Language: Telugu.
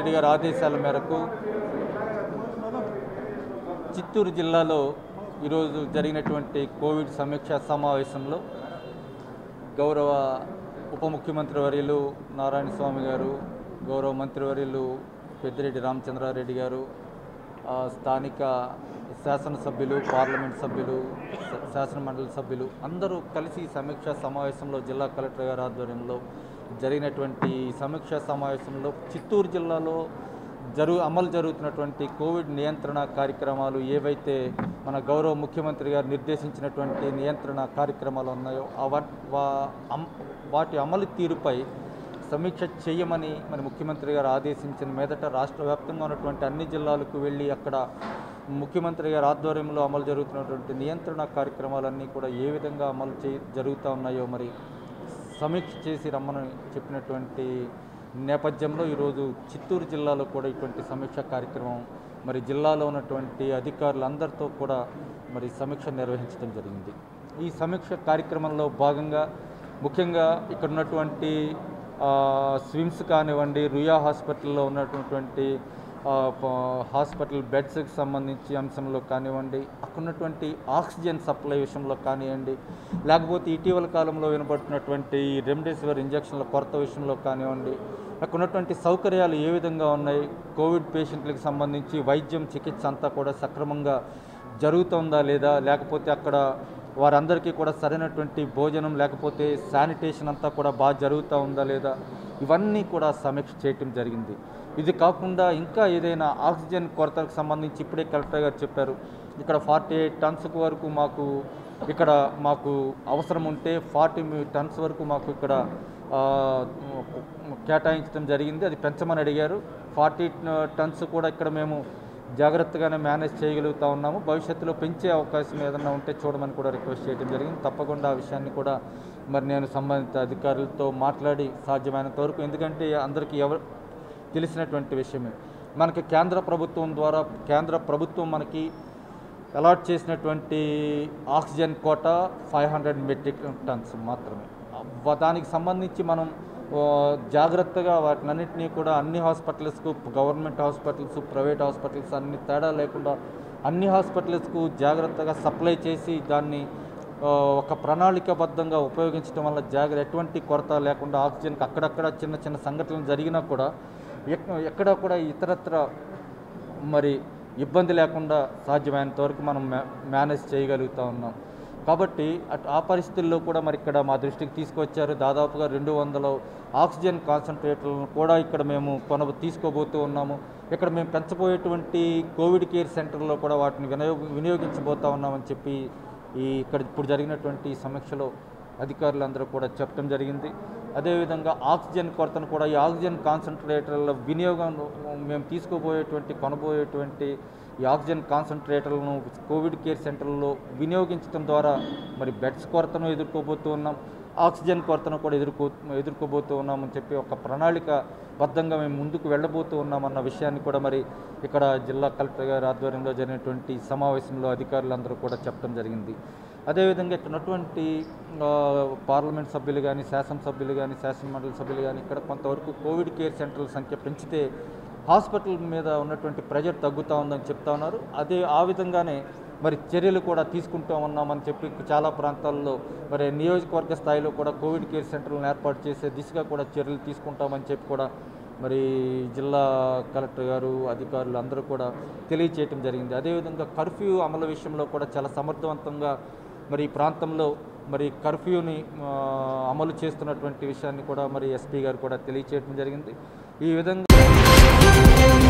రెడ్డి గారి ఆదేశాల మేరకు చిత్తూరు జిల్లాలో ఈరోజు జరిగినటువంటి కోవిడ్ సమీక్షా సమావేశంలో గౌరవ ఉప ముఖ్యమంత్రి వర్యులు నారాయణ స్వామి గారు గౌరవ మంత్రివర్యులు పెద్దిరెడ్డి రామచంద్రారెడ్డి గారు ఆ, స్థానిక శాసనసభ్యులు పార్లమెంట్ సభ్యులు శా- శాసనమండలి సభ్యులు అందరూ కలిసి ఈ సమీక్షా సమావేశంలో జిల్లా కలెక్టర్ గారి ఆధ్వర్యంలో జరిగినటువంటి ఈ సమీక్షా సమావేశంలో చిత్తూరు జిల్లాలో జరు అమలు జరుగుతున్నటువంటి కోవిడ్ నియంత్రణ కార్యక్రమాలు ఏవైతే మన గౌరవ ముఖ్యమంత్రి గారు నిర్దేశించినటువంటి నియంత్రణ కార్యక్రమాలు ఉన్నాయో అవ వా- అమ్- వాటి అమలు తీరుపై సమీక్ష చేయమని మన ముఖ్యమంత్రి గారు ఆదేశించిన మీదట రాష్ట్ర వ్యాప్తంగా ఉన్నటువంటి అన్ని జిల్లాలకు వెళ్ళి అక్కడ ముఖ్యమంత్రి గారి ఆధ్వర్యంలో అమలు జరుగుతున్నటువంటి నియంత్రణ కార్యక్రమాలన్నీ కూడా ఏ విధంగా అమలు చే జరుగుతూ ఉన్నాయో మరి సమీక్ష చేసి రమ్మని చెప్పినటువంటి నేపథ్యంలో ఈరోజు చిత్తూరు జిల్లాలో కూడా ఇటువంటి సమీక్ష కార్యక్రమం మరి జిల్లాలో ఉన్నటువంటి అధికారులందరితో కూడా మరి సమీక్ష నిర్వహించడం జరిగింది ఈ సమీక్ష కార్యక్రమంలో భాగంగా ముఖ్యంగా ఇక్కడ ఉన్నటువంటి ఆ, స్విమ్స్ కానివ్వండి రుయా హాస్పిటల్లో ఉన్నటువంటి ఆ, ప- హాస్పిటల్ బెడ్స్కి సంబంధించి అంశంలో కానివ్వండి అక్కడ ఉన్నటువంటి ఆక్సిజన్ సప్లై విషయంలో కానివ్వండి లేకపోతే ఇటీవల కాలంలో వినబడుతున్నటువంటి ఈ రెమ్డెసివిర్ ఇంజక్షన్ల కొరత విషయంలో కానివ్వండి అక్కడ ఉన్నటువంటి సౌకర్యాలు ఏ విధంగా ఉన్నాయి కోవిడ్ పేషెంట్లకు సంబంధించి వైద్యం చికిత్స అంతా కూడా సక్రమంగా జరుగుతుందా లేదా లేకపోతే అక్కడ వారందరికీ కూడా సరైనటువంటి భోజనం లేకపోతే శానిటేషన్ అంతా కూడా బాగా జరుగుతూ ఉందా లేదా ఇవన్నీ కూడా సమీక్ష చేయటం జరిగింది ఇది కాకుండా ఇంకా ఏదైనా ఆక్సిజన్ కొరతకు సంబంధించి ఇప్పుడే కలెక్టర్ గారు చెప్పారు ఇక్కడ ఫార్టీ ఎయిట్ టన్స్ వరకు మాకు ఇక్కడ మాకు అవసరం ఉంటే ఫార్టీ టన్స్ వరకు మాకు ఇక్కడ ఆ, కేటాయించడం జరిగింది అది పెంచమని అడిగారు ఫార్టీ టన్స్ కూడా ఇక్కడ మేము జాగ్రత్తగానే మేనేజ్ చేయగలుగుతా ఉన్నాము భవిష్యత్తులో పెంచే అవకాశం ఏదైనా ఉంటే చూడమని కూడా రిక్వెస్ట్ చేయడం జరిగింది తప్పకుండా ఆ విషయాన్ని కూడా మరి నేను సంబంధిత అధికారులతో మాట్లాడి సాధ్యమైనంత వరకు ఎందుకంటే అందరికీ ఎవరు తెలిసినటువంటి విషయమే మనకి కేంద్ర ప్రభుత్వం ద్వారా కేంద్ర ప్రభుత్వం మనకి అలాట్ చేసినటువంటి oxygen quota five hundred metric tons మాత్రమే వ- దానికి సంబంధించి మనం ఆ, జాగ్రత్తగా వాటినన్నింటినీ కూడా అన్ని హాస్పిటల్స్కు గవర్నమెంట్ హాస్పిటల్స్ ప్రైవేట్ హాస్పిటల్స్ అన్ని తేడా లేకుండా అన్ని హాస్పిటల్స్కు జాగ్రత్తగా సప్లై చేసి దాన్ని ఆ, ఒక ప్రణాళికాబద్ధంగా ఉపయోగించడం వల్ల జాగ్రత్త ఎటువంటి కొరత లేకుండా ఆక్సిజన్కి అక్కడక్కడ చిన్న చిన్న సంఘటనలు జరిగినా కూడా ఎక్- ఎక్కడ కూడా ఇతరత్ర మరి ఇబ్బంది లేకుండా సాధ్యమైనంత వరకు మనం మే మేనేజ్ చేయగలుగుతూ ఉన్నాం కాబట్టి అట్ ఆ పరిస్థితుల్లో కూడా మరి ఇక్కడ మా దృష్టికి తీసుకొచ్చారు దాదాపుగా రెండు వందల ఆక్సిజన్ కాన్సన్ట్రేటర్లను కూడా ఇక్కడ మేము కొన తీసుకోబోతూ ఉన్నాము ఇక్కడ మేము పెంచబోయేటువంటి కోవిడ్ కేర్ సెంటర్లో కూడా వాటిని వినియోగ వినియోగించబోతా ఉన్నామని చెప్పి ఈ ఇక్కడ ఇప్పుడు జరిగినటువంటి సమీక్షలో అధికారులందరూ కూడా చెప్పడం జరిగింది అదేవిధంగా ఆక్సిజన్ కొరతను కూడా ఈ ఆక్సిజన్ కాన్సన్ట్రేటర్ల వినియోగం మేము తీసుకోబోయేటువంటి కొనబోయేటువంటి ఈ ఆక్సిజన్ కాన్సన్ట్రేటర్లను కోవిడ్ కేర్ సెంటర్లలో వినియోగించడం ద్వారా మరి బెడ్స్ కొరతను ఎదుర్కోబోతూ ఉన్నాం ఆక్సిజన్ కొరతను కూడా ఎదుర్కో ఎదుర్కోబోతూ ఉన్నామని చెప్పి ఒక ప్రణాళిక బద్ధంగా మేము ముందుకు వెళ్ళబోతూ ఉన్నామన్న విషయాన్ని కూడా మరి ఇక్కడ జిల్లా కలెక్టర్ గారి ఆధ్వర్యంలో జరిగినటువంటి సమావేశంలో అధికారులందరూ కూడా చెప్పడం జరిగింది అదేవిధంగా ఇక్కడ ఉన్నటువంటి ఆ, పార్లమెంట్ సభ్యులు కానీ శాసనసభ్యులు కానీ శాసనమండలి సభ్యులు కానీ ఇక్కడ కొంతవరకు కోవిడ్ కేర్ సెంటర్ల సంఖ్య పెంచితే హాస్పిటల్ మీద ఉన్నటువంటి ప్రెజర్ తగ్గుతూ ఉందని చెప్తా ఉన్నారు అదే ఆ విధంగానే మరి చర్యలు కూడా తీసుకుంటూ ఉన్నామని చెప్పి చాలా ప్రాంతాల్లో మరి నియోజకవర్గ స్థాయిలో కూడా కోవిడ్ కేర్ సెంటర్లను ఏర్పాటు చేసే దిశగా కూడా చర్యలు తీసుకుంటామని చెప్పి కూడా మరి జిల్లా కలెక్టర్ గారు అధికారులు అందరూ కూడా తెలియచేయటం జరిగింది అదేవిధంగా కర్ఫ్యూ అమలు విషయంలో కూడా చాలా సమర్థవంతంగా మరి ఈ ప్రాంతంలో మరి కర్ఫ్యూని ఆ, అమలు చేస్తున్నటువంటి విషయాన్ని కూడా మరి ఎస్పీ గారు కూడా తెలియచేయడం జరిగింది ఈ విధంగా